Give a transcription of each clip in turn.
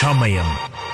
ചമയം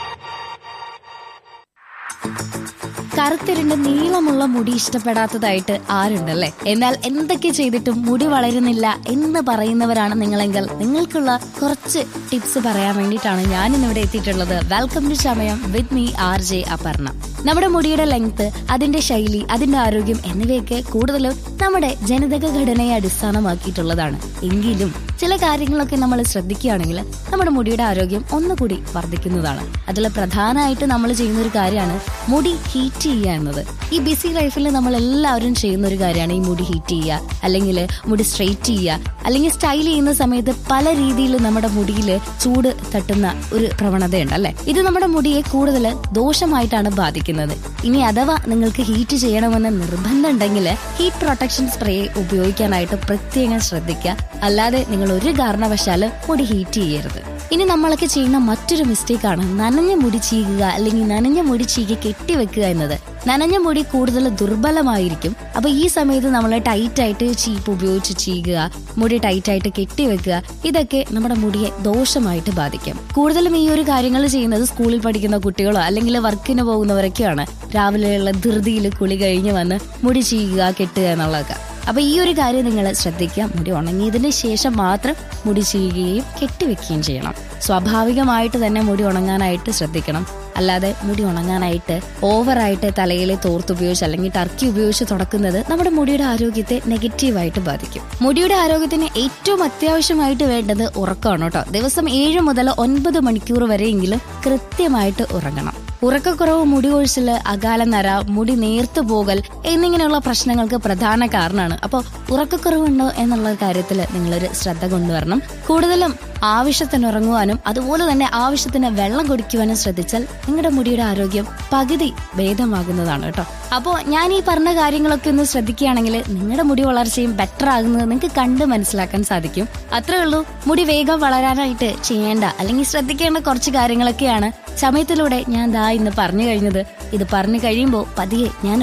കറുത്തിരുണ്ട് നീളമുള്ള മുടി ഇഷ്ടപ്പെടാത്തതായിട്ട് ആരുണ്ടല്ലേ എന്നാൽ എന്തൊക്കെ ചെയ്തിട്ടും മുടി വളരുന്നില്ല എന്ന് പറയുന്നവരാണ് നിങ്ങളെങ്കിൽ നിങ്ങൾക്കുള്ള കുറച്ച് ടിപ്സ് പറയാൻ വേണ്ടിയിട്ടാണ് ഞാൻ ഇന്നിവിടെ എത്തിയിട്ടുള്ളത് welcome to Chamayam with me R J Aparna നമ്മുടെ മുടിയുടെ ലെങ്ത് അതിന്റെ ശൈലി അതിന്റെ ആരോഗ്യം എന്നിവയൊക്കെ കൂടുതലും നമ്മുടെ ജനിതക ഘടനയെ അടിസ്ഥാനമാക്കിയിട്ടുള്ളതാണ് എങ്കിലും ചില കാര്യങ്ങളൊക്കെ നമ്മൾ ശ്രദ്ധിക്കുകയാണെങ്കിൽ നമ്മുടെ മുടിയുടെ ആരോഗ്യം ഒന്നുകൂടി വർദ്ധിക്കുന്നതാണ് അതിൽ പ്രധാനമായിട്ട് നമ്മൾ ചെയ്യുന്ന ഒരു കാര്യമാണ് മുടി ഹീറ്റ് ചെയ്യുക എന്നത് ഈ ബിസി ലൈഫിൽ നമ്മൾ എല്ലാവരും ചെയ്യുന്ന ഒരു കാര്യമാണ് ഈ മുടി ഹീറ്റ് ചെയ്യുക അല്ലെങ്കിൽ മുടി സ്ട്രെയിറ്റ് ചെയ്യുക അല്ലെങ്കിൽ സ്റ്റൈൽ ചെയ്യുന്ന സമയത്ത് പല രീതിയിൽ നമ്മുടെ മുടിയിൽ ചൂട് തട്ടുന്ന ഒരു പ്രവണതയുണ്ട് അല്ലെ ഇത് നമ്മുടെ മുടിയെ കൂടുതൽ ദോഷമായിട്ടാണ് ബാധിക്കുന്നത് ഇനി അഥവാ നിങ്ങൾക്ക് ഹീറ്റ് ചെയ്യണമെന്ന് നിർബന്ധം ഉണ്ടെങ്കിൽ ഹീറ്റ് പ്രൊട്ടക്ഷൻ സ്പ്രേ ഉപയോഗിക്കാനായിട്ട് പ്രത്യേകം ശ്രദ്ധിക്കുക അല്ലാതെ നിങ്ങൾ ഒരു കാരണവശാലും മുടി ഹീറ്റ് ചെയ്യരുത് ഇനി നമ്മളൊക്കെ ചെയ്യുന്ന മറ്റൊരു മിസ്റ്റേക്കാണ് നനഞ്ഞ മുടി ചീകുക അല്ലെങ്കിൽ നനഞ്ഞ മുടി ചീകി കെട്ടിവെക്കുക എന്നത് നനഞ്ഞ മുടി കൂടുതൽ ദുർബലമായിരിക്കും അപ്പൊ ഈ സമയത്ത് നമ്മൾ ടൈറ്റ് ആയിട്ട് ചീപ്പ് ഉപയോഗിച്ച് ചീകുക മുടി ടൈറ്റ് ആയിട്ട് കെട്ടിവെക്കുക ഇതൊക്കെ നമ്മുടെ മുടിയെ ദോഷമായിട്ട് ബാധിക്കും കൂടുതലും ഈ ഒരു കാര്യങ്ങൾ ചെയ്യുന്നത് സ്കൂളിൽ പഠിക്കുന്ന കുട്ടികളോ അല്ലെങ്കിൽ വർക്കിന് പോകുന്നവരൊക്കെയാണ് രാവിലെയുള്ള ധൃതിയിൽ കുളി കഴിഞ്ഞ് വന്ന് മുടി ചീകുക കെട്ടുക എന്നുള്ളതൊക്കെ അപ്പൊ ഈ ഒരു കാര്യം നിങ്ങൾ ശ്രദ്ധിക്കുക മുടി ഉണങ്ങിയതിന് ശേഷം മാത്രം മുടി ചെയ്യുകയും കെട്ടിവെക്കുകയും ചെയ്യണം സ്വാഭാവികമായിട്ട് തന്നെ മുടി ഉണങ്ങാനായിട്ട് ശ്രദ്ധിക്കണം അല്ലാതെ മുടി ഉണങ്ങാനായിട്ട് ഓവറായിട്ട് തലയിലെ തോർത്ത് ഉപയോഗിച്ച് അല്ലെങ്കിൽ ടർക്കി ഉപയോഗിച്ച് തുടക്കുന്നത് നമ്മുടെ മുടിയുടെ ആരോഗ്യത്തെ നെഗറ്റീവായിട്ട് ബാധിക്കും മുടിയുടെ ആരോഗ്യത്തിന് ഏറ്റവും അത്യാവശ്യമായിട്ട് വേണ്ടത് ഉറക്കമാണ് കേട്ടോ ദിവസം ഏഴ് മുതൽ ഒൻപത് മണിക്കൂർ വരെയെങ്കിലും കൃത്യമായിട്ട് ഉറങ്ങണം ഉറക്കക്കുറവ് മുടി കൊഴിച്ചില് അകാല നര മുടി നേർത്തു പോകൽ എന്നിങ്ങനെയുള്ള പ്രശ്നങ്ങൾക്ക് പ്രധാന കാരണമാണ് അപ്പോൾ ഉറക്കക്കുറവുണ്ടോ എന്നുള്ള കാര്യത്തിൽ നിങ്ങളൊരു ശ്രദ്ധ കൊണ്ടുവരണം കൂടുതലും ആവശ്യത്തിന് ഉറങ്ങുവാനും അതുപോലെ തന്നെ ആവശ്യത്തിന് വെള്ളം കുടിക്കുവാനും ശ്രദ്ധിച്ചാൽ നിങ്ങളുടെ മുടിയുടെ ആരോഗ്യം പകുതി ഭേദമാകുന്നതാണ് കേട്ടോ അപ്പോൾ ഞാൻ ഈ പറഞ്ഞ കാര്യങ്ങളൊക്കെ ഒന്ന് ശ്രദ്ധിക്കുകയാണെങ്കിൽ നിങ്ങളുടെ മുടി വളർച്ചയും ബെറ്റർ ആകുന്നത് നിങ്ങൾക്ക് കണ്ട് മനസ്സിലാക്കാൻ സാധിക്കും അത്രേ ഉള്ളൂ മുടി വേഗം വളരാനായിട്ട് ചെയ്യേണ്ട അല്ലെങ്കിൽ ശ്രദ്ധിക്കേണ്ട കുറച്ച് കാര്യങ്ങളൊക്കെയാണ് സമയത്തിലൂടെ ഞാൻ ദാ ഇന്ന് പറഞ്ഞു കഴിഞ്ഞത് ഇത് പറഞ്ഞു കഴിയുമ്പോൾ പതിയെ ഞാൻ